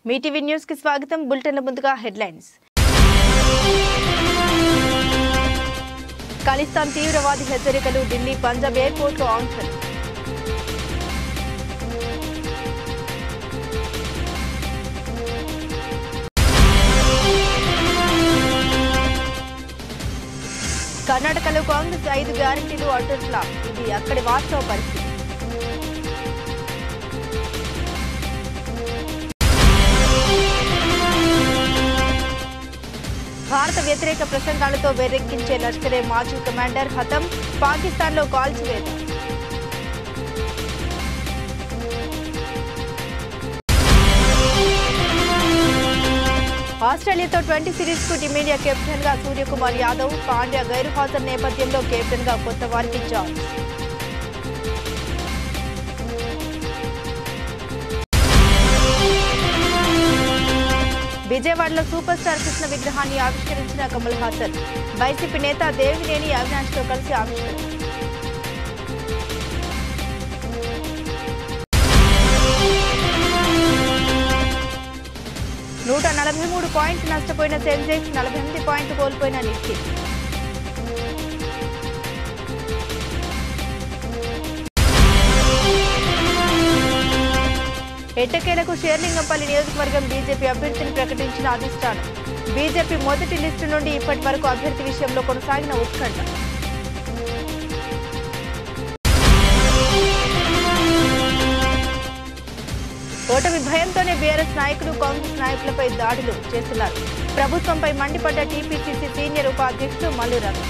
మీ TV news కి స్వాగతం బులెటిన్ల ముందుగా హెడ్లైన్స్ ఖలిస్తాన్ తీవ్రవాది హెచ్చరికలు ఢిల్లీ పంజాబ్ ఎయిర్పోర్ట్లో ఆంక్షలు కర్ణాటకలో కాంగ్రెస్ ఐదు గ్యారంటీలు అటర్ ఫ్లాప్ ఇది అక్కడి వాస్తవ పరిస్థితి భారత వ్యతిరేక ప్రసంగాలతో వెర్రెక్కించే లష్కరే మాజీ కమాండర్ హతం పాకిస్తాన్లో కాల్చివేత ఆస్ట్రేలియాతో ట్వంటీ సిరీస్ కు టీమిండియా కెప్టెన్ గా సూర్యకుమార్ యాదవ్ పాండ్యా గైరు హాజరు నేపథ్యంలో కెప్టెన్ గా కొత్త వారికి ఛాన్స్ విజయవాడలో సూపర్ స్టార్ కృష్ణ విగ్రహాన్ని ఆవిష్కరించిన కమల్ హాసన్ వైసీపీ నేత దేవినేని అవినాష్ తో కలిసి ఆవిష్కరణ నూట నలభై మూడు పాయింట్లు నష్టపోయిన సెన్సెక్స్ నలభై ఎనిమిది పాయింట్లు కోల్పోయిన నిఫ్టీ ఎట్టకేలకు షేర్లింగంపల్లి నియోజకవర్గం బీజేపీ అభ్యర్థిని ప్రకటించిన అధిష్టానం బీజేపీ మొదటి లిస్టు నుండి ఇప్పటి వరకు అభ్యర్థి విషయంలో కొనసాగిన ఉత్కంఠ ఓటమి భయంతోనే బీఆర్ఎస్ నాయకులు కాంగ్రెస్ నాయకులపై దాడులు చేస్తున్నారు ప్రభుత్వంపై మండిపడ్డ టీపీసీసీ సీనియర్ ఉపాధ్యక్షుడు మల్లు రవి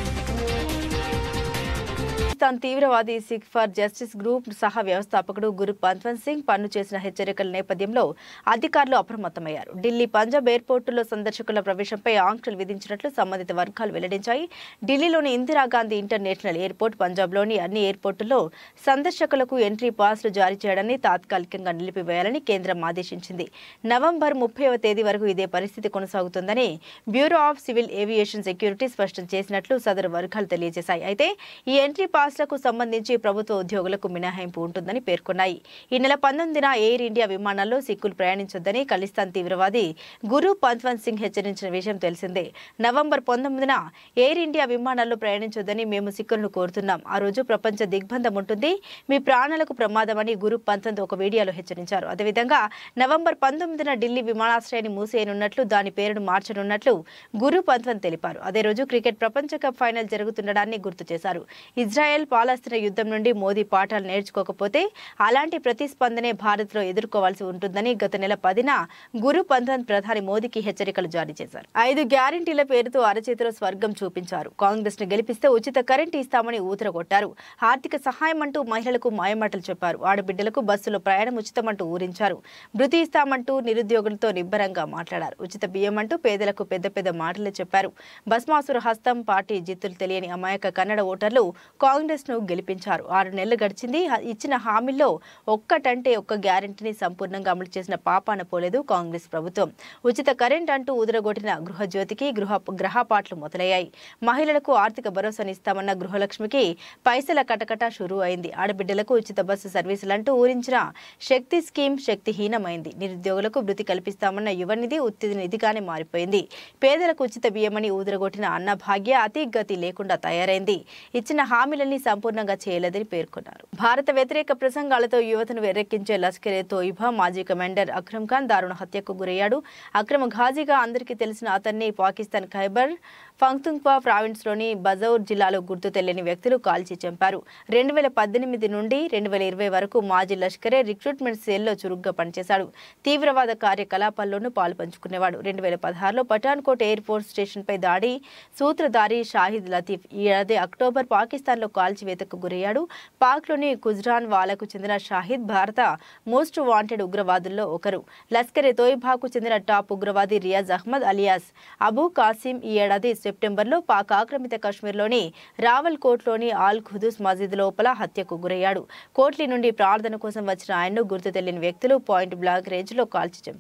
పాకిస్తాన్ తీవ్రవాది సిక్ ఫర్ జస్టిస్ గ్రూప్ సహా వ్యవస్థాపకుడు గురు పంత్వన్ సింగ్ పన్ను చేసిన హెచ్చరికల నేపథ్యంలో అధికారులు అప్రమత్తమయ్యారు ఢిల్లీ పంజాబ్ ఎయిర్పోర్టులో సందర్శకుల ప్రవేశంపై ఆంక్షలు విధించినట్లు సంబంధిత వర్గాలు వెల్లడించాయి ఢిల్లీలోని ఇందిరాగాంధీ ఇంటర్నేషనల్ ఎయిర్పోర్ట్ పంజాబ్లోని అన్ని ఎయిర్పోర్టుల్లో సందర్శకులకు ఎంట్రీ పాస్లు జారీ చేయడాన్ని తాత్కాలికంగా నిలిపివేయాలని కేంద్రం ఆదేశించింది నవంబర్ ముప్పైవ తేదీ వరకు ఇదే పరిస్థితి కొనసాగుతుందని bureau of civil aviation security స్పష్టం చేసినట్లు సదరు వర్గాలు తెలియజేశాయి అయితే ఈ ఎంట్రీ పాస్లకు సంబంధించి ప్రభుత్వ ఉద్యోగులకు మినహాయింపు ఉంటుందని పేర్కొన్నాయి ఈ నెల పంతొమ్మిదిన ఎయిర్ ఇండియా విమానాల్లో సిక్కులు ప్రయాణించొద్దని ఖలిస్తాన్ తీవ్రవాది గురు పంత్వన్ సింగ్ హెచ్చరించిన విషయం తెలిసిందే నవంబర్ పంతొమ్మిదిన ఎయిర్ ఇండియా విమానాల్లో ప్రయాణించొద్దని మేము సిక్కులను కోరుతున్నాం ఆ రోజు ప్రపంచ దిగ్బంధం ఉంటుంది మీ ప్రాణాలకు ప్రమాదమని గురు పంత్వంత్ ఒక వీడియోలో హెచ్చరించారు అదేవిధంగా నవంబర్ పంతొమ్మిదిన ఢిల్లీ విమానాశ్రయాన్ని మూసేయనున్నట్లు దాని పేరును మార్చనున్నట్లు గురు పంత్వంత్ తెలిపారు అదే రోజు క్రికెట్ ప్రపంచ కప్ ఫైనల్ జరుగుతుండడాన్ని గుర్తు చేశారు ఇజ్రాయెల్ పాలస్తీనా యుద్ధం నుండి మోదీ పాఠాలు నేర్చుకోకపోతే అలాంటి ప్రతిస్పందనే భారత్లో ఎదుర్కోవాల్సి ఉంటుందని గత నెల పదిన గురు పంతంత్ ప్రధాని మోదీకి హెచ్చరికలు జారీ చేశారు ఐదు గ్యారంటీల పేరుతో అరచేతిలో స్వర్గం చూపించారు కాంగ్రెస్ ను గెలిపిస్తే ఉచిత కరెంటు ఇస్తామని ఊతరగొట్టారు ఆర్థిక సహాయం అంటూ మహిళలకు మాయమాటలు చెప్పారు ఆడబిడ్డలకు బస్సులో ప్రయాణం ఉచితమంటూ ఊరించారు భృతి ఇస్తామంటూ నిరుద్యోగులతో నిబ్బరంగా మాట్లాడారు ఉచిత బియ్యం అంటూ పేదలకు పెద్ద పెద్ద మాటలు చెప్పారు భస్మాసుర హస్తం పార్టీ జిత్తులు తెలియని అమాయక కన్నడ ఓటర్లు కాంగ్రెస్ ను గెలిపించారు ఆరు నెలలు గడిచింది హ- ఇచ్చిన హామీల్లో ఒక్కటంటే ఒక్క గ్యారెంటీని సంపూర్ణంగా అమలు చేసిన పాపాన పోలేదు కాంగ్రెస్ ప్రభుత్వం ఉచిత కరెంట్ అంటూ ఉదరగొట్టిన గృహజ్యోతికి గృహ గ్రహపాట్లు మొదలయ్యాయి మహిళలకు ఆర్థిక భరోసానిస్తామన్న గృహలక్ష్మికి పైసల కటకట షురూ అయింది ఆడబిడ్డలకు ఉచిత బస్సు సర్వీసులంటూ ఊరించిన శక్తి స్కీమ్ శక్తిహీనమైంది నిరుద్యోగులకు వృత్తి కల్పిస్తామన్న యువనిధి ఉత్తి నిధిగానే మారిపోయింది పేదలకు ఉచిత బియ్యమని ఊదరగొట్టిన అన్న భాగ్య అతి గతి లేకుండా తయారైంది ఇచ్చిన హామీలన్నీ సంపూర్ణంగా చేయలేదని పేర్కొన్నారు భారత వ్యతిరేక ప్రసంగాలతో యువతను వెర్రెక్కించే లష్కరే తోయిబా మాజీ కమాండర్ అక్రమ్ ఖాన్ దారుణ హత్యకు గురయ్యాడు అక్రమ ఘాజీగా అందరికీ తెలిసిన అతన్ని పాకిస్తాన్ ఖైబర్ ఫంక్తుంక్వా ప్రావిన్స్లోని బజౌర్ జిల్లాలో గుర్తు తెలియని వ్యక్తులు కాల్చి చంపారు రెండు వేల పద్దెనిమిది నుండి రెండు వేల ఇరవై వరకు మాజీ లష్కరే రిక్రూట్మెంట్ సెల్లో చురుగ్గా పనిచేశాడు తీవ్రవాద కార్యకలాపాల్లోనూ పాలు పంచుకునేవాడు రెండు వేల పదహారులో పఠాన్కోట్ ఎయిర్ ఫోర్స్ స్టేషన్పై దాడి సూత్రధారి షాహిద్ లతీఫ్ ఈ ఏడాది అక్టోబర్ పాకిస్తాన్లో కాల్చివేతకు గురయ్యాడు పాక్లోని గుజ్రాన్ వాలకు చెందిన షాహిద్ భారత మోస్ట్ వాంటెడ్ ఉగ్రవాదుల్లో ఒకరు లస్కరే తోయిబాకు చెందిన టాప్ ఉగ్రవాది రియాజ్ అహ్మద్ అలియాస్ అబూ కాసిం ఈ ఏడాది సెప్టెంబర్లో పాక్ ఆక్రమిత కాశ్మీర్లోని రావల్ కోట్లోని ఆల్ ఖుదూస్ మసీద్ లోపల హత్యకు గురయ్యాడు కోట్లీ నుండి ప్రార్థన కోసం వచ్చిన ఆయన్ను గుర్తు తెలియని వ్యక్తులు పాయింట్ బ్లాక్ రేంజ్లో కాల్చి చంపారు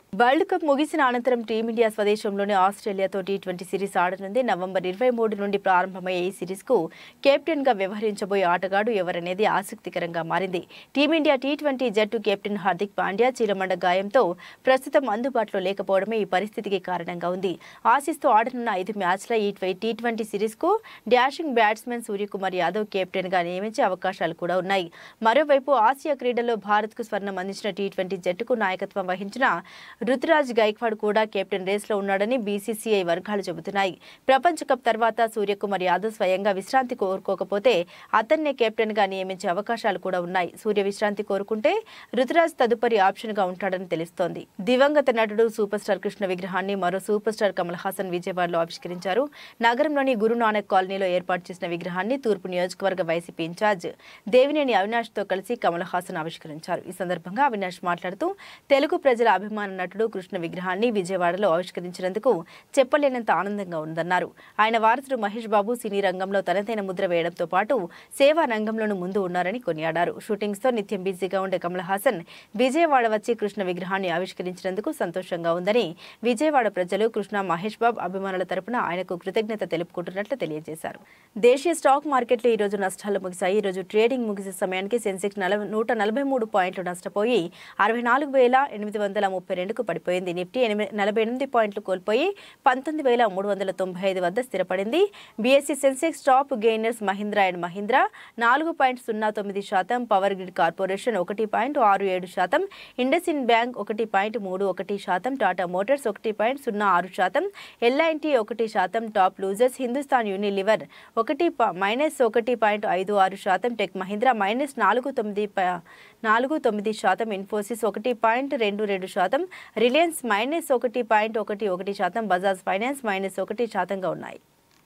వరల్డ్ కప్ ముగిసిన అనంతరం టీమిండియా స్వదేశంలోని ఆస్ట్రేలియాతో టీ ట్వంటీ సిరీస్ ఆడనుంది నవంబర్ ఇరవై మూడు నుండి ప్రారంభమయ్యే ఈ సిరీస్కు కెప్టెన్గా వ్యవహరించబోయే ఆటగాడు ఎవరనేది ఆసక్తికరంగా మారింది టీమిండియా టీ ట్వంటీ జట్టు కెప్టెన్ హార్దిక్ పాండ్యా చీలమండ గాయంతో ప్రస్తుతం అందుబాటులో లేకపోవడమే ఈ పరిస్థితికి కారణంగా ఉంది ఆసీస్తో ఆడనున్న ఐదు మ్యాచ్ల ఈ టీ ట్వంటీ సిరీస్కు డాషింగ్ బ్యాట్స్మెన్ సూర్యకుమార్ యాదవ్ కెప్టెన్గా నియమించే అవకాశాలు కూడా ఉన్నాయి మరోవైపు ఆసియా క్రీడల్లో భారత్కు స్వర్ణం అందించిన టీ ట్వంటీ జట్టుకు నాయకత్వం వహించిన రుతురాజ్ గైక్వాడ్ కూడా కెప్టెన్ రేస్లో ఉన్నాడని బీసీసీఐ వర్గాలు చెబుతున్నాయి ప్రపంచ కప్ తర్వాత సూర్యకుమార్ యాదవ్ స్వయంగా విశ్రాంతి కోరుకోకపోతే అతన్నే కెప్టెన్గా నియమించే అవకాశాలు కూడా ఉన్నాయి సూర్య విశ్రాంతి కోరుకుంటే రుతురాజ్ తదుపరి ఆప్షన్గా ఉంటాడని తెలుస్తోంది దివంగత నటుడు సూపర్ స్టార్ కృష్ణ విగ్రహాన్ని మరో సూపర్ స్టార్ కమల్ హాసన్ విజయవాడలో ఆవిష్కరించారు నగరంలోని గురునానక్ కాలనీలో ఏర్పాటు చేసిన విగ్రహాన్ని తూర్పు నియోజకవర్గ వైసీపీ ఇన్ఛార్జ్ దేవినేని అవినాష్తో కలిసి కమల్ హాసన్ ఆవిష్కరించారు ఈ సందర్భంగా అవినాష్ మాట్లాడుతూ తెలుగు ప్రజల అభిమాన నటుడు కృష్ణ విగ్రహాన్ని విజయవాడలో ఆవిష్కరించినందుకు చెప్పలేనంత ఆనందంగా ఉందన్నారు ఆయన వారసుడు మహేష్ బాబు సినీ రంగంలో తనదైన ముద్ర వేయడంతో పాటు సేవా రంగంలోనూ ముందు ఉన్నారని కొనియాడారు షూటింగ్స్ తో నిత్యం బిజీగా ఉండే కమల్ హాసన్ విజయవాడ వచ్చి కృష్ణ విగ్రహాన్ని ఆవిష్కరించినందుకు సంతోషంగా ఉందని విజయవాడ ప్రజలు కృష్ణ మహేష్ బాబు అభిమానుల తరపున ఆయనకు కృతజ్ఞత తెలుపుకుంటున్నట్లు తెలియజేశారు దేశీయ స్టాక్ మార్కెట్లు ఈ రోజు నష్టాలు ముగిశాయి ఈ రోజు ట్రేడింగ్ ముగిసే సమయానికి సెన్సెక్స్ నలభై నూట నలభై మూడు పాయింట్లు నష్టపోయి అరవై నాలుగు వేల ఎనిమిది వందల ముప్పై రెండుకు పడిపోయింది నిఫ్టీ ఎనిమిది నలభై ఎనిమిది పాయింట్లు కోల్పోయి పంతొమ్మిది వేల మూడు వందల తొంభై ఐదు వద్ద స్థిరపడింది BSE sensex top gainers Mahindra and Mahindra నాలుగు పాయింట్ సున్నా తొమ్మిది శాతం పవర్ గ్రిడ్ కార్పొరేషన్ ఒకటి పాయింట్ ఆరు ఏడు శాతం ఇండస్ ఇన్ బ్యాంక్ ఒకటి పాయింట్ మూడు ఒకటి శాతం టాటా మోటార్స్ ఒకటి పాయింట్ సున్నా ఆరు శాతం ఎల్ఐన్టీ ఒకటి శాతం టాప్ లూజర్స్ హిందుస్థాన్ యూనిలివర్ ఒకటి ప- మైనస్ ఒకటి పాయింట్ ఐదు ఆరు శాతం టెక్ మహీంద్రా మైనస్ నాలుగు తొమ్మిది ప- నాలుగు తొమ్మిది శాతం ఇన్ఫోసిస్ ఒకటి పాయింట్ రెండు రెండు శాతం రిలయన్స్ మైనస్ ఒకటి పాయింట్ ఒకటి ఒకటి శాతం బజాజ్ ఫైనాన్స్ మైనస్ ఒకటి శాతంగా ఉన్నాయి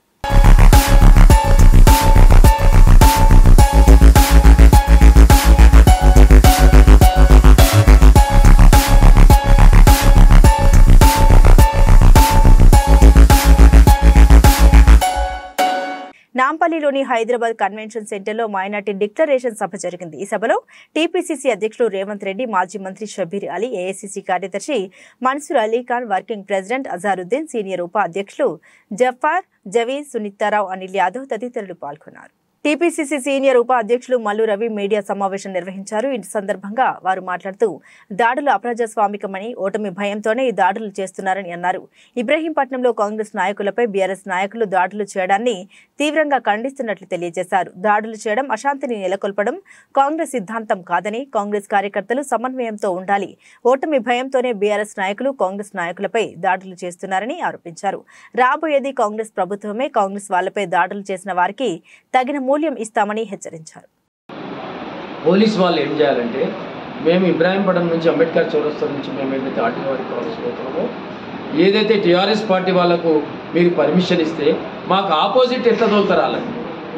నాంపల్లిలోని హైదరాబాద్ కన్వెన్షన్ సెంటర్లో మైనార్టీ డిక్లరేషన్ సభ జరిగింది ఈ సభలో టీపీసీసీ అధ్యక్షుడు రేవంత్ రెడ్డి మాజీ మంత్రి షబీర్ అలీ ఏఐసీసీ కార్యదర్శి Mansoor Ali Khan working president Azharuddin senior ఉప అధ్యక్షులు జఫార్ జవీద్ సునీతారావు అనిల్ యాదవ్ తదితరులు పాల్గొన్నారు టీపీసీసీ సీనియర్ ఉప అధ్యక్షులు మల్లు రవి మీడియా సమావేశం నిర్వహించారు ఈ సందర్భంగా వారు మాట్లాడుతూ దాడులు అప్రజాస్వామికమని ఓటమి భయంతోనే ఈ దాడులు చేస్తున్నారని అన్నారు ఇబ్రహీంపట్నంలో కాంగ్రెస్ నాయకులపై బీఆర్ఎస్ నాయకులు దాడులు చేయడాన్ని తీవ్రంగా ఖండిస్తున్నట్లు తెలియజేశారు దాడులు చేయడం అశాంతిని నెలకొల్పడం కాంగ్రెస్ సిద్ధాంతం కాదని కాంగ్రెస్ కార్యకర్తలు సమన్వయంతో ఉండాలి ఓటమి భయంతోనే బీఆర్ఎస్ నాయకులు కాంగ్రెస్ నాయకులపై దాడులు చేస్తున్నారని ఆరోపించారు రాబోయేది కాంగ్రెస్ ప్రభుత్వమే కాంగ్రెస్ వాళ్లపై దాడులు చేసిన వారికి తగిన మూల్యం ఇస్తామని హెచ్చరించారు పోలీస్ వాళ్ళు ఏం చేయాలంటే మేము ఇబ్రాహీంపట్నం నుంచి అంబేద్కర్ చౌరస్తా నుంచి మేము ఏదైతే ఆర్టీ వారికి కావాల్సి పోతున్నామో ఏదైతే టీఆర్ఎస్ పార్టీ వాళ్ళకు మీరు పర్మిషన్ ఇస్తే మాకు ఆపోజిట్ ఎట్లా తోలుతారు వాళ్ళని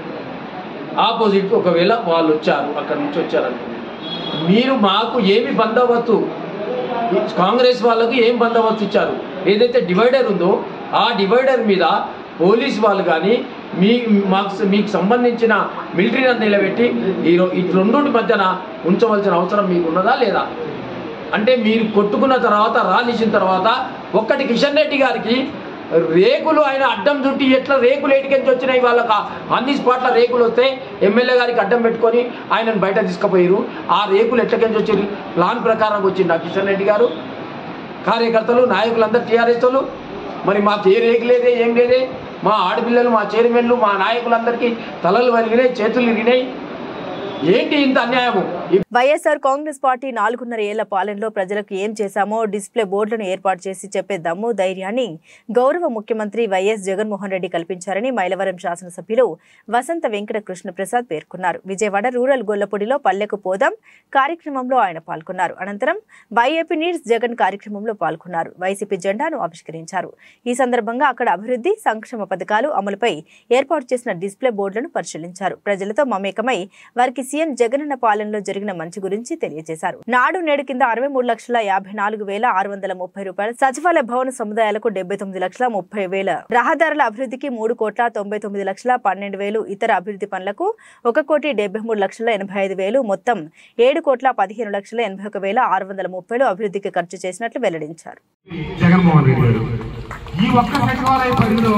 ఆపోజిట్ ఒకవేళ వాళ్ళు వచ్చారు అక్కడ నుంచి వచ్చారనుకోండి మీరు మాకు ఏమి బందోబస్తు కాంగ్రెస్ వాళ్ళకు ఏం బందోబస్తు ఇచ్చారు ఏదైతే డివైడర్ ఉందో ఆ డివైడర్ మీద పోలీస్ వాళ్ళు కానీ మీ మాకు మీకు సంబంధించిన మిలిటరీ అంతా నిలబెట్టి ఈ రో- ఈ రెండుటి మధ్యన ఉంచవలసిన అవసరం మీకు ఉన్నదా లేదా అంటే మీరు కొట్టుకున్న తర్వాత రాలిసిన తర్వాత ఒక్కటి కిషన్ రెడ్డి గారికి రేకులు ఆయన అడ్డం చుట్టి ఎట్లా రేకులు ఏటికెంచి వచ్చినాయి వాళ్ళకి ఆన్ ది స్పాట్లో రేకులు వస్తే ఎమ్మెల్యే గారికి అడ్డం పెట్టుకొని ఆయనను బయట తీసుకుపోయారు ఆ రేకులు ఎట్లకెంచి వచ్చి ప్లాన్ ప్రకారం వచ్చింది ఆ కిషన్ రెడ్డి గారు కార్యకర్తలు నాయకులందరూ టీఆర్ఎస్ వాళ్ళు మరి మాకు ఏ రేకు లేదే ఏం లేదే మా ఆడపిల్లలు మా చైర్మన్లు మా నాయకులందరికీ తలలు వలిగినాయి చేతులు ఇరిగినాయి ఏంటి ఇంత అన్యాయము ఈ వైఎస్ఆర్ కాంగ్రెస్ పార్టీ నాలుగున్నర ఏళ్ల పాలనలో ప్రజలకు ఏం చేశామో డిస్ప్లే బోర్డులను ఏర్పాటు చేసి చెప్పే దమ్ము ధైర్యాన్ని గౌరవ ముఖ్యమంత్రి వైఎస్ జగన్మోహన్ రెడ్డి కల్పించారని మైలవరం శాసనసభ్యులు వసంత వెంకట కృష్ణప్రసాద్ పేర్కొన్నారు విజయవాడ రూరల్ గొల్లపూడిలో పల్లెకు పోదాం కార్యక్రమంలో ఆయన పాల్గొన్నారు అనంతరం వైఏపీ నీడ్స్ జగన్ కార్యక్రమంలో పాల్గొన్నారు వైసీపీ జెండాను ఆవిష్కరించారు ఈ సందర్భంగా అక్కడ అభివృద్ధి సంక్షేమ పథకాలు అమలుపై ఏర్పాటు చేసిన డిస్ప్లే బోర్డులను పరిశీలించారు ప్రజలతో మమేకమై వారికి సీఎం జగనన్న పాలనలో జరిగిన మంచి గురించి తెలియజేశారు నాడు నేడు కింద అరవై మూడు లక్షల యాభై నాలుగు వేల ఆరు వందల ముప్పై రూపాయలు సచివాలయ భవన సముదాయాలకు డెబ్బై తొమ్మిది లక్షల ముప్పై వేల రహదారుల అభివృద్ధికి మూడు కోట్ల తొంభై తొమ్మిది లక్షల పన్నెండు వేలు ఇతర అభివృద్ధి పనులకు ఒక కోటి డెబ్బై మూడు లక్షల ఎనభై ఐదు వేలు మొత్తం ఏడు కోట్ల పదిహేను లక్షల ఎనభై ఒక వేల ఆరు వందల ముప్పైలు అభివృద్ధికి ఖర్చు చేసినట్లు వెల్లడించారు జగన్మోహన్ రెడ్డి గారు ఈ ఒక్క సచివాలయ పరిధిలో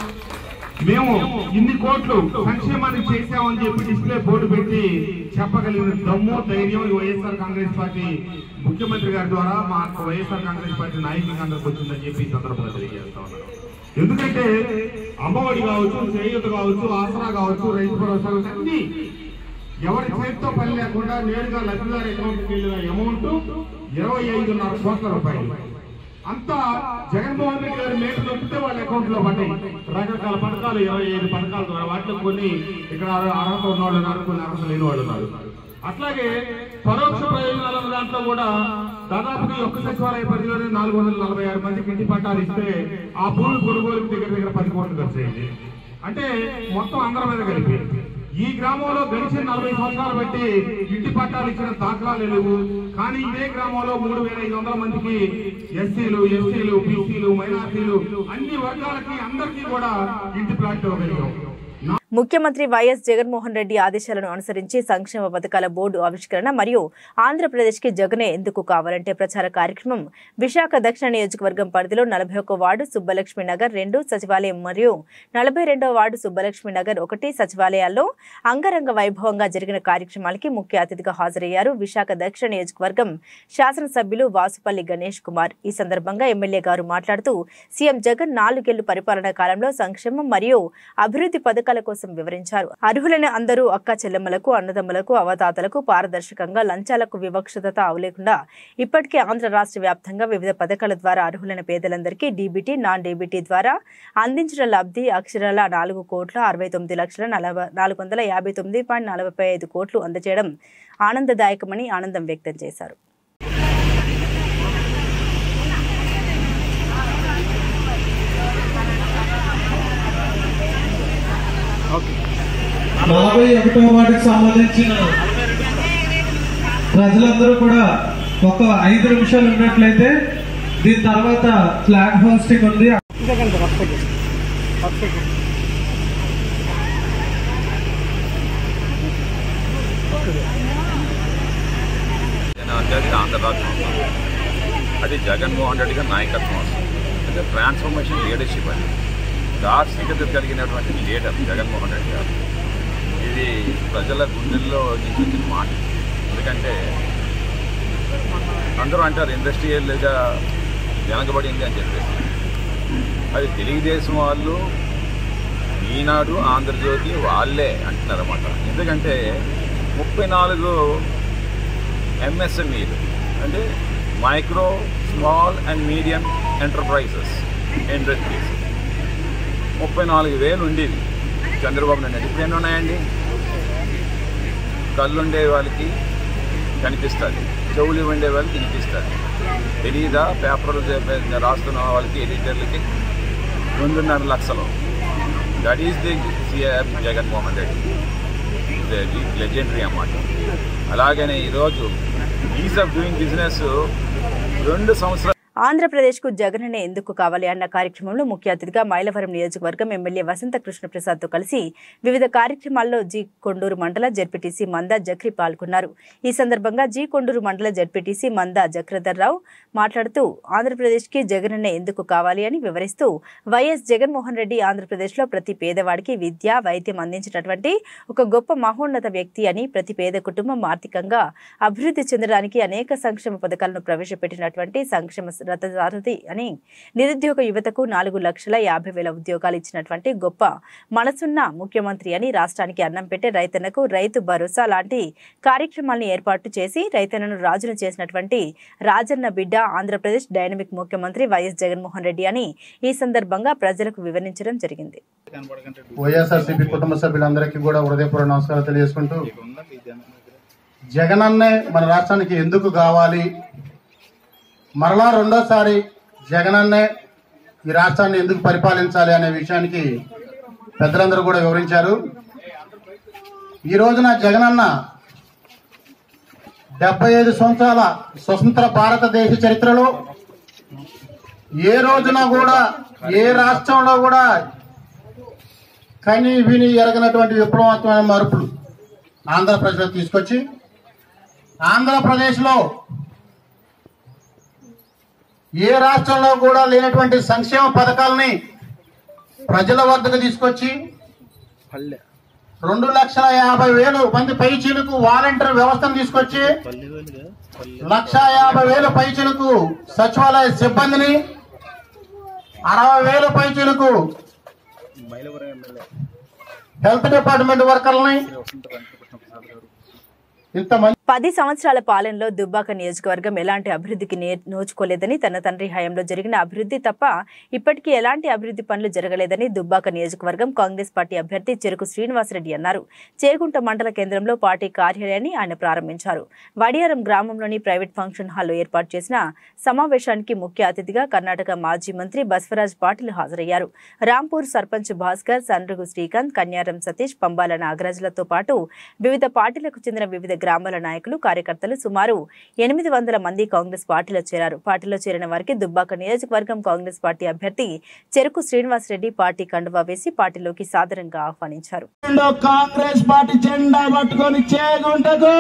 మేము ఇన్ని కోట్లు సంక్షేమానికి చేశామని చెప్పి డిస్ప్లే బోర్డు పెట్టి చెప్పగలిగిన దమ్ము ధైర్యం ఈ వైఎస్ఆర్ కాంగ్రెస్ పార్టీ ముఖ్యమంత్రి గారి ద్వారా మా వైఎస్ఆర్ కాంగ్రెస్ పార్టీ నాయకులకు అందరికి వచ్చిందని చెప్పి ఈ సందర్భంగా తెలియజేస్తా ఉన్నాను ఎందుకంటే అమ్మఒడి కావచ్చు చేయూత కావచ్చు ఆసరా కావచ్చు రైతు భరోసా కావచ్చు, అన్ని ఎవరి చేతితో పని లేకుండా నేరుగా లబ్ధిదారు అకౌంట్కి వెళ్ళిన అమౌంట్ ఇరవై ఐదున్నర కోట్ల రూపాయలు అంతా జగన్మోహన్ రెడ్డి గారి మేట నొప్పితే వాళ్ళ అకౌంట్ లో పడ్డాయి రకరకాల పథకాలు ఇరవై ఐదు పథకాల ద్వారా వాటిలో కొన్ని ఇక్కడ అర్హత ఉన్న వాళ్ళు ఉన్నారు కొన్ని అర్హత లేని వాళ్ళు ఉన్నారు అట్లాగే పరోక్ష ప్రయోజనాలు ఉన్న దాంట్లో కూడా దాదాపుగా ఈ ఒక్క సచివాలయ పరిధిలోనే నాలుగు వందల నలభై ఆరు మందికి ఇంటి పట్టాలు ఇస్తే ఆ భూమి కొనుగోలుకు దగ్గర దగ్గర పది కోట్లు ఖర్చు అయింది అంటే మొత్తం అందరి మీద కలిపి ఈ గ్రామంలో గడిచిన నలభై సంవత్సరాలు బట్టి ఇంటి పట్టాలు ఇచ్చిన దాఖలాలు లేవు కానీ ఇదే గ్రామంలో మూడు వేల ఐదు వందల మందికి ఎస్సీలు ఎస్టీలు బీసీలు మైనార్టీలు అన్ని వర్గాలకి అందరికీ కూడా ఇంటి ప్లాట్ ఇవ్వగలిగాం ముఖ్యమంత్రి వైఎస్ జగన్మోహన్ రెడ్డి ఆదేశాలను అనుసరించి సంక్షేమ పథకాల బోర్డు ఆవిష్కరణ మరియు ఆంధ్రప్రదేశ్కి జగనే ఎందుకు కావాలంటే ప్రచార కార్యక్రమం విశాఖ దక్షిణ నియోజకవర్గం పరిధిలో నలభై ఒక్క వార్డు సుబ్బలక్ష్మి నగర్ రెండు సచివాలయం మరియు నలభై రెండవ వార్డు సుబ్బలక్ష్మి నగర్ ఒకటి సచివాలయాల్లో అంగరంగ వైభవంగా జరిగిన కార్యక్రమాలకి ముఖ్య అతిథిగా హాజరయ్యారు విశాఖ దక్షిణ నియోజకవర్గం శాసనసభ్యులు వాసుపల్లి గణేష్ కుమార్ ఈ సందర్భంగా ఎమ్మెల్యే గారు మాట్లాడుతూ సీఎం జగన్ నాలుగేళ్లు పరిపాలనా కాలంలో సంక్షేమం మరియు అభివృద్ధి పథకాల కోసం వివరించారు అర్హులైన అందరూ అక్క చెల్లెమ్మలకు అన్నదమ్ములకు అవతాతలకు పారదర్శకంగా లంచాలకు వివక్షత అవలేకుండా ఇప్పటికే ఆంధ్ర రాష్ట్ర వ్యాప్తంగా వివిధ పథకాల ద్వారా అర్హులైన పేదలందరికీ డీబీటీ నాన్ డీబీటీ ద్వారా అందించిన లబ్ధి అక్షరాల నాలుగు కోట్ల అరవై తొమ్మిది లక్షల నలభై నాలుగు వందల యాభై తొమ్మిది పాయింట్ నలభై ఐదు కోట్లు అందజేయడం ఆనందదాయకమని ఆనందం వ్యక్తం చేశారు నలభై ఒకటో వార్డుకి సంబంధించిన ప్రజలందరూ కూడా ఒక ఐదు నిమిషాలు ఉన్నట్లయితే దీని తర్వాత ఫ్లాగ్ హోస్టింగ్ ఉంది జన అనేది ఆంధ్ర రాష్ట్రం వస్తుంది అది జగన్మోహన్ రెడ్డి గారి నాయకత్వం వస్తుంది అంటే ట్రాన్స్ఫర్మేషన్ లీడర్షిప్ అది దార్శనికత కలిగినటువంటి లీడర్ జగన్మోహన్ రెడ్డి గారు ఇది ప్రజల గుండెల్లో నుంచి వచ్చిన మాట ఎందుకంటే అందరూ అంటారు ఇండస్ట్రియల్గా వెనకబడింది అని చెప్పేసి అది తెలుగుదేశం వాళ్ళు ఈనాడు ఆంధ్రజ్యోతి వాళ్ళే అంటున్నారు అన్నమాట ఎందుకంటే ముప్పై నాలుగు ఎంఎస్ఎంఈలు అంటే micro small and medium enterprises industries ముప్పై నాలుగు వేలు ఉండేవి చంద్రబాబు నాయుడు ఇప్పుడు ఎన్ని ఉన్నాయండి కళ్ళుండే వాళ్ళకి కనిపిస్తుంది చెవులు ఉండే వాళ్ళకి వినిపిస్తుంది తెలీదా పేపర్లు చే- రాస్తున్న వాళ్ళకి ఎడిటర్లకి రెండున్నర లక్షలు that is the CR Jaganmohan Reddy legendary అన్నమాట అలాగనే ఈరోజు ఈజ్ ఆఫ్ డూయింగ్ బిజినెస్ రెండు సంవత్సరాలు ఆంధ్రప్రదేశ్కు జగననే ఎందుకు కావాలి అన్న కార్యక్రమంలో ముఖ్య అతిథిగా మైలవరం నియోజకవర్గం ఎమ్మెల్యే వసంత కృష్ణ ప్రసాద్ తో కలిసి వివిధ కార్యక్రమాల్లో జి కొండూరు మండల జడ్పీటీసీ మంద జక్రి పాల్గొన్నారు ఈ సందర్భంగా జి కొండూరు మండల జడ్పీటీసీ మంద జక్రధర్ రావు మాట్లాడుతూ ఆంధ్రప్రదేశ్కి జగనన్నే ఎందుకు కావాలి అని వివరిస్తూ వైఎస్ జగన్మోహన్ రెడ్డి ఆంధ్రప్రదేశ్లో ప్రతి పేదవాడికి విద్య వైద్యం అందించినటువంటి ఒక గొప్ప మహోన్నత వ్యక్తి అని ప్రతి పేద కుటుంబం ఆర్థికంగా అభివృద్ధి చెందడానికి అనేక సంక్షేమ పథకాలను ప్రవేశపెట్టినటువంటి సంక్షేమ రథసారథి అని నిరుద్యోగ యువతకు నాలుగు లక్షల యాభై వేల ఉద్యోగాలు ఇచ్చినటువంటి గొప్ప మనసున్న ముఖ్యమంత్రి అని రాష్ట్రానికి అన్నం పెట్టే రైతన్నకు రైతు భరోసా లాంటి కార్యక్రమాలను ఏర్పాటు చేసి రైతన్నను రాజును చేసినటువంటి రాజన్న బిడ్డ ఆంధ్రప్రదేశ్ డైనమిక్ ముఖ్యమంత్రి వైఎస్ జగన్మోహన్ రెడ్డి అని ఈ సందర్భంగా ప్రజలకు వివరించడం జరిగింది వైఎస్ఆర్సీపీ కుటుంబ సభ్యులందరికీ కూడా హృదయపూర్వక నమస్కారాలు తెలియజేసుకుంటూ జగనన్నే మన రాష్ట్రానికి ఎందుకు కావాలి మరలా రెండోసారి జగనన్నే ఈ రాష్ట్రాన్ని ఎందుకు పరిపాలించాలి అనే విషయానికి పెద్దలందరూ కూడా వివరించారు ఈ రోజున జగనన్న డెబ్బై ఐదు సంవత్సరాల స్వతంత్ర భారతదేశ చరిత్రలో ఏ రోజున కూడా ఏ రాష్ట్రంలో కూడా కని విని ఎరగనటువంటి విప్లవాత్మకమైన మార్పులు ఆంధ్రప్రదేశ్లో తీసుకొచ్చి ఆంధ్రప్రదేశ్లో ఏ రాష్ట్రంలో కూడా లేనటువంటి సంక్షేమ పథకాలని ప్రజల వద్దకు తీసుకొచ్చి రెండు లక్షల యాభై వేలు మంది పైచీలకు వాలంటీర్ వ్యవస్థను తీసుకొచ్చి లక్ష యాభై వేల పైచీలకు సచివాలయ సిబ్బందిని అరవై వేల పైచీలకు హెల్త్ డిపార్ట్మెంట్ వర్కర్లని ఇంతమంది పది సంవత్సరాల పాలనలో దుబ్బాక నియోజకవర్గం ఎలాంటి అభివృద్ధికి నే- నోచుకోలేదని తన తండ్రి హయాంలో జరిగిన అభివృద్ధి తప్ప ఇప్పటికీ ఎలాంటి అభివృద్ధి పనులు జరగలేదని దుబ్బాక నియోజకవర్గం కాంగ్రెస్ పార్టీ అభ్యర్థి చెరుకు శ్రీనివాసరెడ్డి అన్నారు చేగుంట మండల కేంద్రంలో పార్టీ కార్యాలయాన్ని ఆయన ప్రారంభించారు వడియారం గ్రామంలోని ప్రైవేట్ ఫంక్షన్ హాల్లో ఏర్పాటు చేసిన సమావేశానికి ముఖ్య అతిథిగా కర్ణాటక మాజీ మంత్రి బస్వరాజ్ పాటిల్ హాజరయ్యారు రాంపూర్ సర్పంచ్ భాస్కర్ సండ్రుగు శ్రీకాంత్ కన్యారం సతీష్ పంబాల నాగరాజులతో పాటు వివిధ పార్టీలకు చెందిన వివిధ గ్రామాల నాయకులు కార్యకర్తలు సుమారు ఎనిమిది వందల మంది కాంగ్రెస్ పార్టీలో చేరారు పార్టీలో చేరిన వారికి దుబ్బాక నియోజకవర్గం కాంగ్రెస్ పార్టీ అభ్యర్థి చెరుకు శ్రీనివాసరెడ్డి పార్టీ కండువా వేసి పార్టీలోకి సాదరంగా ఆహ్వానించారు రెండో కాంగ్రెస్ పార్టీ జెండా పట్టుకొని చేగుంటకు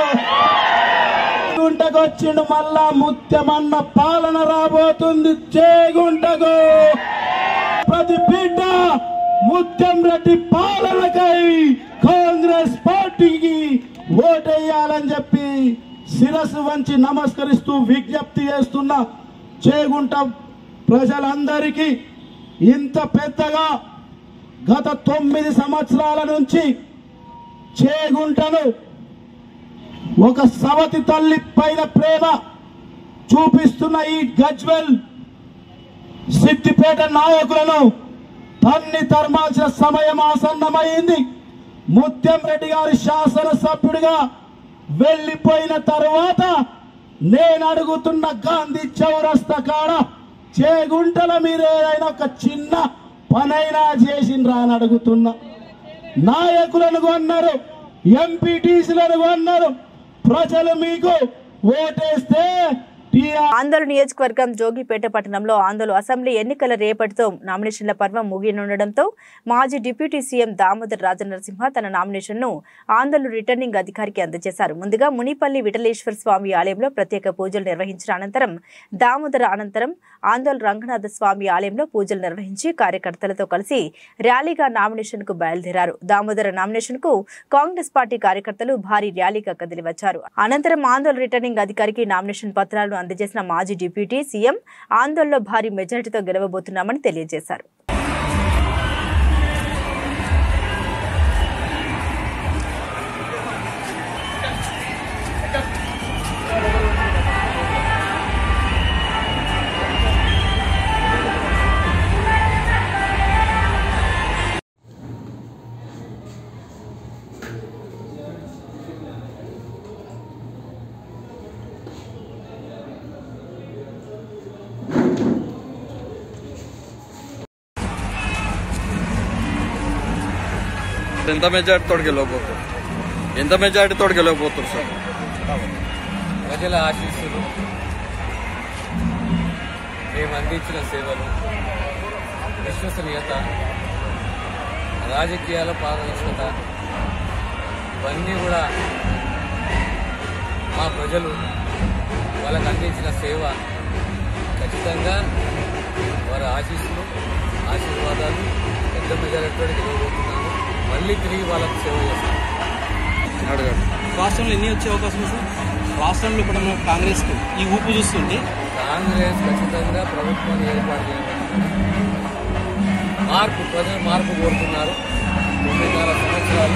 గుంటకు వచ్చిండు మళ్ళా ముత్యమన్న పాలన రాబోతుంది చేగుంటకు ప్రతి బిడ్డ ముత్యం రెడ్డి పాలనకై కాంగ్రెస్ పార్టీకి ఓటేయాలని చెప్పి శిరస్సు వంచి నమస్కరిస్తూ విజ్ఞప్తి చేస్తున్న చేగుంట ప్రజలందరికీ ఇంత పెద్దగా గత తొమ్మిది సంవత్సరాల నుంచి చేగుంటను ఒక సవతి తల్లి పైన ప్రేమ చూపిస్తున్న ఈ గజ్వెల్ సిద్దిపేట నాయకులను తన్ని తరమాల్సిన సమయం ఆసన్నమైంది ముత్యం రెడ్డి గారి శాసనసభ్యుడిగా వెళ్ళిపోయిన తరువాత నేను అడుగుతున్న గాంధీ చౌరస్తా కాడ చేగుంటల మీరు ఏదైనా ఒక చిన్న పనైనా చేసిండ్రా అని అడుగుతున్నా నాయకులను కొన్నారు ఎంపీటీసీలను కొన్నారు ప్రజలు మీకు ఓటేస్తే టీఆర్ ఆందోళన నియోజకవర్గం జోగిపేట పట్టణంలో ఆందోళన అసెంబ్లీ ఎన్నికల రేపటితో నామినేషన్ల పర్వం ముగియనుండటంతో మాజీ డిప్యూటీ సీఎం దామోదర్ రాజనరసింహ తన నామినేషన్ను ఆందోళన రిటర్నింగ్ అధికారికి అందజేశారు ముందుగా మునిపల్లి విఠలేశ్వర స్వామి ఆలయంలో ప్రత్యేక పూజలు నిర్వహించిన అనంతరం దామోదర అనంతరం ఆందోళన రంగనాథ స్వామి ఆలయంలో పూజలు నిర్వహించి కార్యకర్తలతో కలిసి ర్యాలీగా నామినేషన్ కు బయలుదేరారు దామోదర నామినేషన్ కు కాంగ్రెస్ పార్టీ కార్యకర్తలు భారీ ర్యాలీగా కదిలివచ్చారు అనంతరం ఆందోళన రిటర్నింగ్ అధికారికి నామినేషన్ పత్రాలను అందజేసిన మాజీ డిప్యూటీ సీఎం ఆందోళనలో భారీ మెజారిటీతో గెలవబోతున్నామని తెలియజేశారు ఎంత మెజార్టీ తోడు గెలవబోతారు ఎంత మెజార్టీ తోడు గెలవబోతారు సార్ ప్రజల ఆశీస్సులు మేము అందించిన సేవలు విశ్వసనీయత రాజకీయాల పారదర్శకత ఇవన్నీ కూడా మా ప్రజలు వాళ్ళకు అందించిన సేవ ఖచ్చితంగా వారి ఆశీస్సులు ఆశీర్వాదాలు పెద్ద మెజారిటీతో గెలవబోతున్నాను మళ్ళీ తిరిగి వాళ్ళకు సేవ చేస్తాను అడగండి రాష్ట్రంలో ఎన్ని వచ్చే అవకాశం ఉంది సార్ రాష్ట్రంలో ఇప్పుడు మన కాంగ్రెస్ కు ఈ ఊపు చూస్తుంటే కాంగ్రెస్ ఖచ్చితంగా ప్రభుత్వాన్ని ఏర్పాటు చేయాలి మార్పు ప్రజలు మార్పు కోరుతున్నారు తొమ్మిదిన్నర సంవత్సరాలు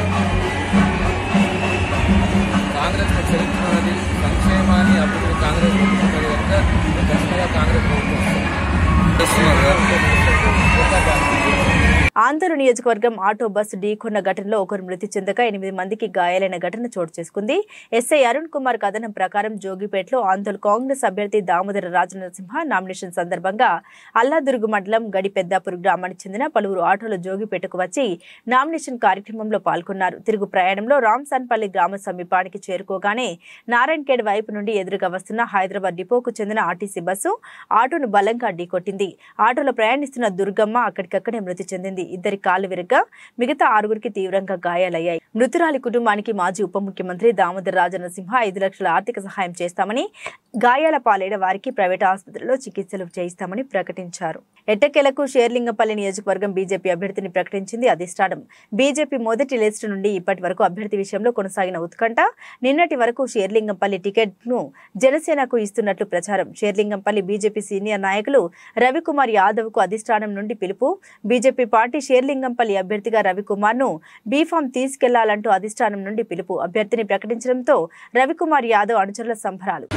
కాంగ్రెస్ చరిత్ర ఉన్నది సంక్షేమాన్ని అభివృద్ధి కాంగ్రెస్ ప్రభుత్వం ఉన్నది కనుక ఖచ్చితంగా కాంగ్రెస్ ప్రభుత్వం వస్తుంది. చేస్తున్నారు కదా? ఆంధ్ర నియోజకవర్గం ఆటో బస్సు ఢీకొన్న ఘటనలో ఒకరు మృతి చెందగా ఎనిమిది మందికి గాయాలైన ఘటన చోటు చేసుకుంది ఎస్ఐ అరుణ్ కుమార్ కథనం ప్రకారం జోగిపేటలో ఆందోళన కాంగ్రెస్ అభ్యర్థి దామోదర రాజనరసింహ నామినేషన్ సందర్భంగా అల్లాదుర్గు మండలం గడిపెద్దాపూర్ గ్రామానికి చెందిన పలువురు ఆటోలు జోగిపేటకు వచ్చి నామినేషన్ కార్యక్రమంలో పాల్గొన్నారు తిరుగు ప్రయాణంలో రామ్సాన్పల్లి గ్రామ సమీపానికి చేరుకోగానే నారాయణఖేడ్ వైపు నుండి ఎదురుగా వస్తున్న హైదరాబాద్ డిపోకు చెందిన ఆర్టీసీ బస్సు ఆటోను బలంగా ఢీకొట్టింది ఆటోలో ప్రయాణిస్తున్న దుర్గమ్మ అక్కడికక్కడే మృతి చెందింది ఇద్దరి కాలు విరగ్గా మిగతా ఆరుగురికి తీవ్రంగా గాయాలయ్యాయి మృతురాలి కుటుంబానికి మాజీ ఉప ముఖ్యమంత్రి దామోదర రాజనరసింహ ఐదు లక్షల ఆర్థిక సహాయం చేస్తామని గాయాల పాలైన వారికి ప్రైవేట్ ఆసుపత్రిలో చికిత్సలు చేయిస్తామని ప్రకటించారు ఎట్టకేలకు షేర్లింగంపల్లి నియోజకవర్గం బీజేపీ అభ్యర్థిని ప్రకటించింది అధిష్టానం బీజేపీ మొదటి లిస్టు నుండి ఇప్పటి వరకు అభ్యర్థి విషయంలో కొనసాగిన ఉత్కంఠ నిన్నటి వరకు షేర్లింగంపల్లి టికెట్ ను జనసేనకు ఇస్తున్నట్లు ప్రచారం షేర్లింగంపల్లి బీజేపీ సీనియర్ నాయకులు రవికుమార్ యాదవ్ కు అధిష్టానం నుండి పిలుపు బీజేపీ పార్టీ షేర్లింగంపల్లి అభ్యర్థిగా రవికుమార్ ను బీఫామ్ తీసుకెళ్లాలంటూ అధిష్టానం నుండి పిలుపు అభ్యర్థిని ప్రకటించడంతో రవికుమార్ యాదవ్ అనుచరుల సంబరాలు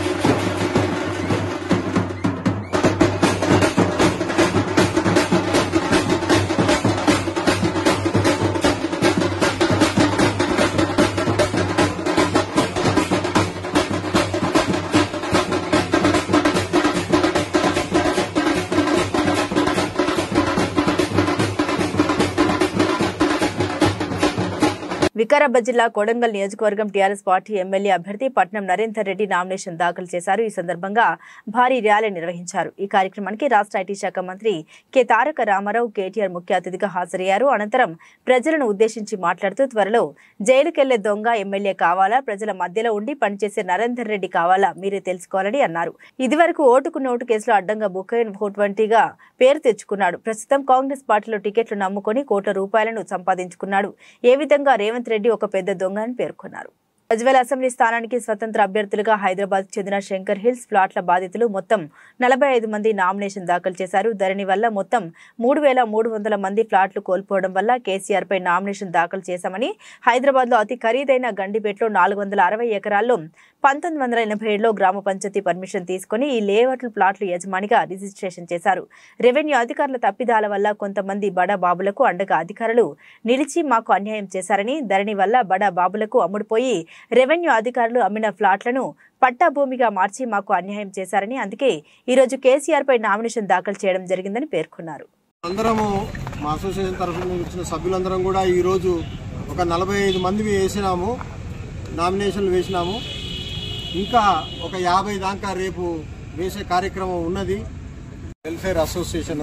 వికారాబాద్ జిల్లా కొడంగల్ నియోజకవర్గం టీఆర్ఎస్ పార్టీ ఎమ్మెల్యే అభ్యర్థి పట్నం నరేందర్ రెడ్డి నామినేషన్ దాఖలు చేశారు ఈ సందర్భంగా భారీ ర్యాలీ నిర్వహించారు ఈ కార్యక్రమానికి రాష్ట్ర ఐటీ శాఖ మంత్రి కె తారక రామారావు కేటీఆర్ ముఖ్య అతిథిగా హాజరయ్యారు అనంతరం ప్రజలను ఉద్దేశించి మాట్లాడుతూ త్వరలో జైలుకెళ్లే దొంగ ఎమ్మెల్యే కావాలా ప్రజల మధ్యలో ఉండి పనిచేసే నరేందర్ రెడ్డి కావాలా మీరే తెలుసుకోవాలని అన్నారు ఇదివరకు ఓటుకు నోటు కేసులో అడ్డంగా బుక్ అయిన ఫోర్ ట్వంటీగా పేరు తెచ్చుకున్నాడు ప్రస్తుతం కాంగ్రెస్ పార్టీలో టికెట్లు నమ్ముకొని కోట్ల రూపాయలను సంపాదించుకున్నాడు ఏ విధంగా రేవంత్ రెడ్డి ఒక పెద్ద దొంగ అని పేర్కొన్నారు గజ్వేల్ అసెంబ్లీ స్థానానికి స్వతంత్ర అభ్యర్థులుగా హైదరాబాద్ చెందిన శంకర్ హిల్స్ ప్లాట్ల బాధితులు మొత్తం నలభై ఐదు మంది నామినేషన్ దాఖలు చేశారు ధరణి వల్ల మొత్తం మూడు వేల మూడు వందల మంది ఫ్లాట్లు కోల్పోవడం వల్ల కేసీఆర్ పై నామినేషన్ దాఖలు చేశామని హైదరాబాద్ లో అతి ఖరీదైన గండిపేటలో నాలుగు వందల అరవై ఎకరాల్లో పంతొమ్మిది వందల ఎనభై ఏడులో గ్రామ పంచాయతీ పర్మిషన్ తీసుకుని ఈ లేఅవుట్ల ప్లాట్లు యజమానిగా రిజిస్ట్రేషన్ చేశారు రెవెన్యూ అధికారుల తప్పిదాల వల్ల కొంతమంది బడా బాబులకు అండగా అధికారులు నిలిచి మాకు అన్యాయం చేశారని ధరణి వల్ల బడా బాబులకు అమ్ముడుపోయి రెవెన్యూ అధికారులు అమ్మిన ఫ్లాట్లను పట్టా భూమిగా మార్చి మాకు అన్యాయం చేశారని అందుకే ఈరోజు కేసీఆర్ పై నామినేషన్ దాఖలు చేయడం జరిగిందని పేర్కొన్నారు అందరము మా అసోసియేషన్ తరఫున వచ్చిన సభ్యులందరం కూడా ఈరోజు ఒక నలభై ఐదు మంది వేసినాము నామినేషన్లు వేసినాము ఇంకా ఒక యాభై దాకా రేపు వేసే కార్యక్రమం ఉన్నది వెల్ఫేర్ అసోసియేషన్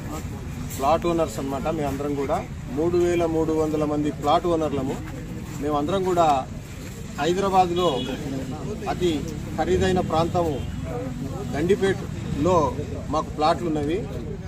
ప్లాట్ ఓనర్స్ అనమాట మేమందరం కూడా మూడు వేల మూడు వందల మంది ప్లాట్ ఓనర్లము మేమందరం కూడా హైదరాబాద్లో అతి ఖరీదైన ప్రాంతము గండిపేటలో మాకు ప్లాట్లు ఉన్నవి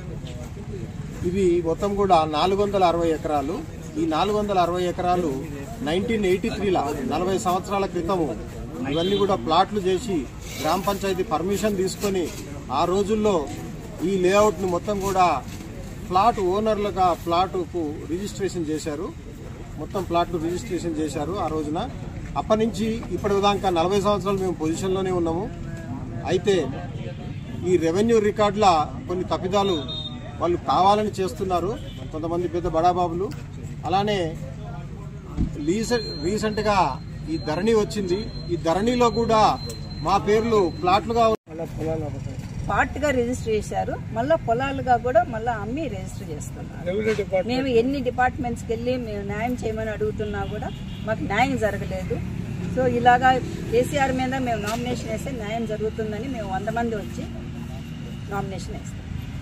ఇవి మొత్తం కూడా నాలుగు వందల అరవై ఎకరాలు ఈ నాలుగు వందల అరవై ఎకరాలు నైన్టీన్ ఎయిటీ త్రీలా నలభై సంవత్సరాల క్రితము ఇవన్నీ కూడా ప్లాట్లు చేసి గ్రామ పంచాయతీ పర్మిషన్ తీసుకొని ఆ రోజుల్లో ఈ లేఅవుట్ని మొత్తం కూడా ప్లాట్ ఓనర్లుగా ప్లాటుకు రిజిస్ట్రేషన్ చేశారు మొత్తం ప్లాట్లు రిజిస్ట్రేషన్ చేశారు ఆ రోజున అప్పటి నుంచి ఇప్పటిదాకా నలభై సంవత్సరాలు మేము పొజిషన్లోనే ఉన్నాము అయితే ఈ రెవెన్యూ రికార్డుల కొన్ని తప్పిదాలు వాళ్ళు కావాలని చేస్తున్నారు కొంతమంది పెద్ద బడాబాబులు అలానే రీసెంట్ రీసెంట్గా ఈ ధరణి వచ్చింది ఈ ధరణిలో కూడా మా పేర్లు ప్లాట్లుగా పార్ట్గా రిజిస్టర్ చేశారు మళ్ళీ పొలాలుగా కూడా మళ్ళీ అమ్మి రిజిస్టర్ చేస్తున్నారు మేము ఎన్ని డిపార్ట్మెంట్స్కి వెళ్ళి మేము న్యాయం చేయమని అడుగుతున్నా కూడా మాకు న్యాయం జరగలేదు సో ఇలాగా కేసీఆర్ మీద మేము నామినేషన్ వేస్తే న్యాయం జరుగుతుందని మేము వంద మంది వచ్చి నామినేషన్ వేస్తాం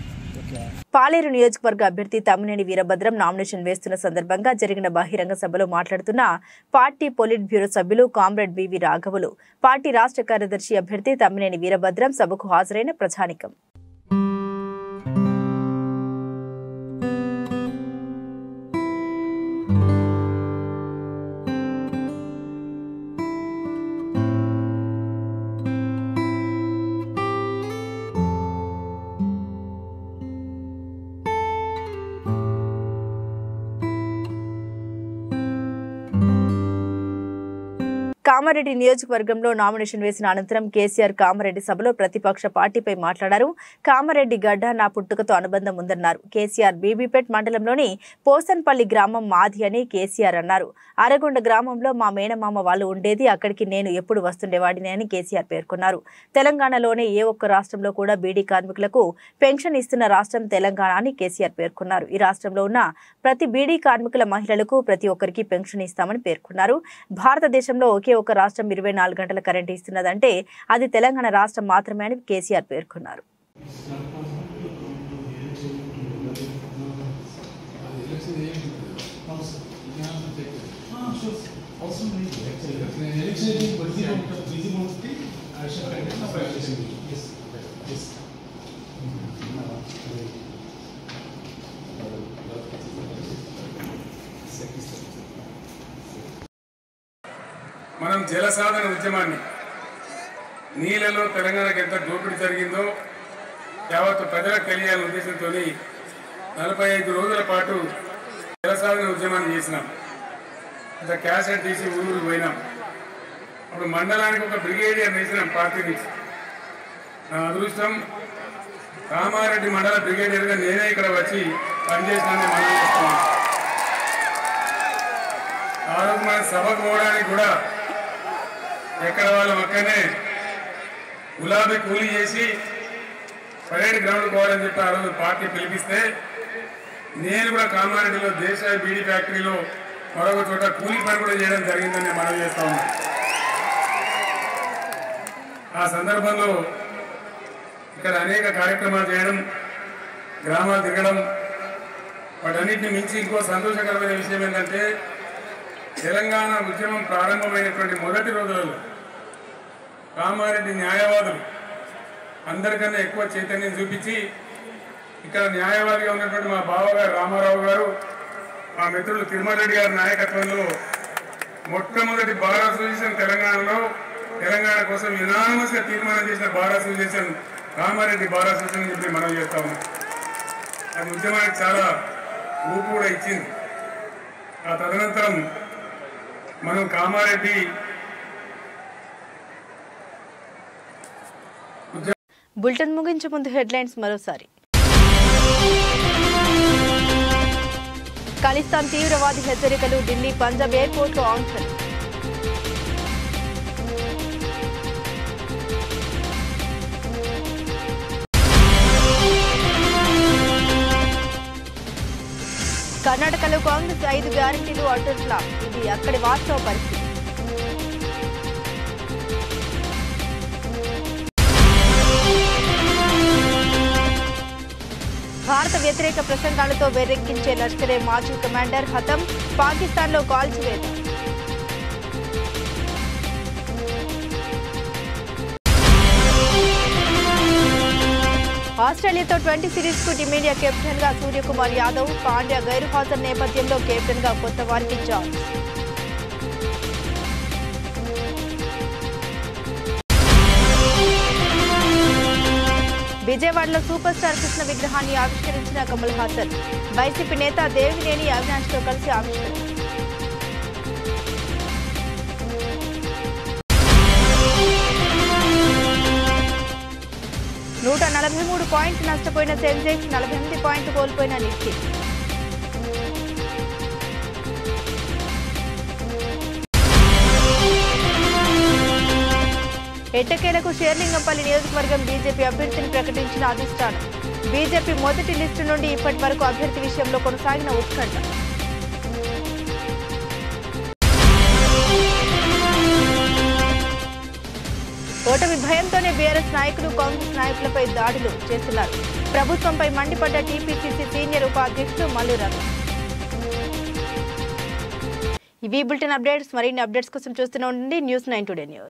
పాలేరు నియోజకవర్గ అభ్యర్థి తమ్మినేని వీరభద్రం నామినేషన్ వేస్తున్న సందర్భంగా జరిగిన బహిరంగ సభలో మాట్లాడుతున్న పార్టీ పొలిట్ బ్యూరో సభ్యులు కామ్రేడ్ బివి రాఘవులు పార్టీ రాష్ట్ర కార్యదర్శి అభ్యర్థి తమ్మినేని వీరభద్రం సభకు హాజరైన ప్రజానికం కామారెడ్డి నియోజకవర్గంలో నామినేషన్ వేసిన అనంతరం కేసీఆర్ కామారెడ్డి సభలో ప్రతిపక్ష పార్టీపై మాట్లాడారు కామారెడ్డి గడ్డ నా పుట్టుకతో అనుబంధం ఉందన్నారు కేసీఆర్ బీబీపేట్ మండలంలోని పోసన్పల్లి గ్రామం మాది అని కేసీఆర్ అన్నారు అరగొండ గ్రామంలో మా మేనమామ వాళ్ళు ఉండేది అక్కడికి నేను ఎప్పుడు వస్తుండేవాడిని అని కేసీఆర్ పేర్కొన్నారు తెలంగాణలోనే ఏ ఒక్క రాష్ట్రంలో కూడా బీడీ కార్మికులకు పెన్షన్ ఇస్తున్న రాష్ట్రం తెలంగాణ అని కేసీఆర్ పేర్కొన్నారు ఈ రాష్ట్రంలో ఉన్న ప్రతి బీడీ కార్మికుల మహిళలకు ప్రతి ఒక్కరికి పెన్షన్ ఇస్తామని పేర్కొన్నారు భారతదేశంలో ఒకే ఒక రాష్ట్రం ఇరవై నాలుగు గంటల కరెంట్ ఇస్తున్నదంటే అది తెలంగాణ రాష్ట్రం మాత్రమే అని కేసీఆర్ పేర్కొన్నారు మనం జలసాధన ఉద్యమాన్ని నీళ్ళలో తెలంగాణకు ఎంత దోపిడీ జరిగిందో యావత్తు ప్రజలకు తెలియాలనే ఉద్దేశంతో నలభై ఐదు రోజుల పాటు జలసాధన ఉద్యమాన్ని చేసినాం ఇంత క్యాసెట్ తీసి ఊరూరు పోయినాం అప్పుడు మండలానికి ఒక బ్రిగేడియర్ వేసినాం పార్టీ నుంచి నా అదృష్టం కామారెడ్డి మండల బ్రిగేడియర్గా నేనే ఇక్కడ వచ్చి పనిచేసినాన్ని మనం చేస్తున్నాను ఆ రోజు మన సభకు పోవడానికి కూడా ఎక్కడ వాళ్ళం అక్కడనే గులాబీ కూలీ చేసి పరేడ్ గ్రౌండ్ పోవాలని చెప్పి ఆ రోజు పార్టీ పిలిపిస్తే నేను కూడా కామారెడ్డిలో దేశాయి బీడీ ఫ్యాక్టరీలో మరొక చోట కూలీ పని కూడా చేయడం జరిగిందని నేను మనవి చేస్తా ఉన్నా ఆ సందర్భంలో ఇక్కడ అనేక కార్యక్రమాలు చేయడం గ్రామాలు తిరగడం వాటన్నిటిని మించి ఇంకో సంతోషకరమైన విషయం ఏంటంటే తెలంగాణ ఉద్యమం ప్రారంభమైనటువంటి మొదటి రోజులలో కామారెడ్డి న్యాయవాదులు అందరికన్నా ఎక్కువ చైతన్యం చూపించి ఇక్కడ న్యాయవాదిగా ఉన్నటువంటి మా బావగారు రామారావు గారు మా మిత్రులు తిరుమల రెడ్డి గారి నాయకత్వంలో మొట్టమొదటి బార్ అసోసియేషన్ తెలంగాణలో తెలంగాణ కోసం యునానమస్ గా తీర్మానం చేసిన bar association Kamareddy bar association అని చెప్పి మనం చేస్తా ఉన్నాం అది ఉద్యమానికి చాలా ఊపు కూడా ఇచ్చింది ఆ తదనంతరం మనం కామారెడ్డి బులెటిన్ ముగించే ముందు హెడ్లైన్స్ మరోసారి ఖలిస్తాన్ తీవ్రవాది హెచ్చరికలు ఢిల్లీ పంజాబ్ ఎయిర్పోర్ట్లో ఆంక్షలు కర్ణాటకలో కాంగ్రెస్ ఐదు గ్యారంటీలు అటర్ ఫ్లాప్ ఇది అక్కడి వాస్తవ పరిస్థితి భారత వ్యతిరేక ప్రసంగాలతో వెర్రెక్కించే లష్కరే మాజీ కమాండర్ హతం పాకిస్తాన్లో కాల్చివేత ఆస్ట్రేలియాతో ట్వంటీ సిరీస్ కు టీమిండియా కెప్టెన్ గా సూర్యకుమార్ యాదవ్ పాండ్యా గైర్హాజరు నేపథ్యంలో కెప్టెన్ గా కొత్త వారికి ఛాన్స్ విజయవాడలో సూపర్ స్టార్ కృష్ణ విగ్రహాన్ని ఆవిష్కరించిన కమల్ హాసన్ వైసీపీ నేత దేవినేని అవినాష్ తో కలిసి ఆవిష్కరణ నూట నలభై మూడు పాయింట్లు నష్టపోయిన సెన్సెక్స్ నలభై ఎనిమిది పాయింట్లు కోల్పోయిన నిఫ్టీ ఎట్టకేలకు షేర్లింగంపల్లి నియోజకవర్గం బీజేపీ అభ్యర్థిని ప్రకటించిన అధిష్టానం బీజేపీ మొదటి లిస్టు నుండి ఇప్పటి వరకు అభ్యర్థి విషయంలో కొనసాగిన ఉత్కంఠ ఓటమి భయంతోనే బీఆర్ఎస్ నాయకులు కాంగ్రెస్ నాయకులపై దాడులు చేస్తున్నారు ప్రభుత్వంపై మండిపడ్డ టీపీసీసీ సీనియర్ ఉపాధ్యక్షుడు మల్లు రవి ఇవి బులెటిన్ అప్డేట్స్ మరిన్ని అప్డేట్స్ కోసం చూస్తూనే ఉండండి న్యూస్ నైన్ టుడే న్యూస్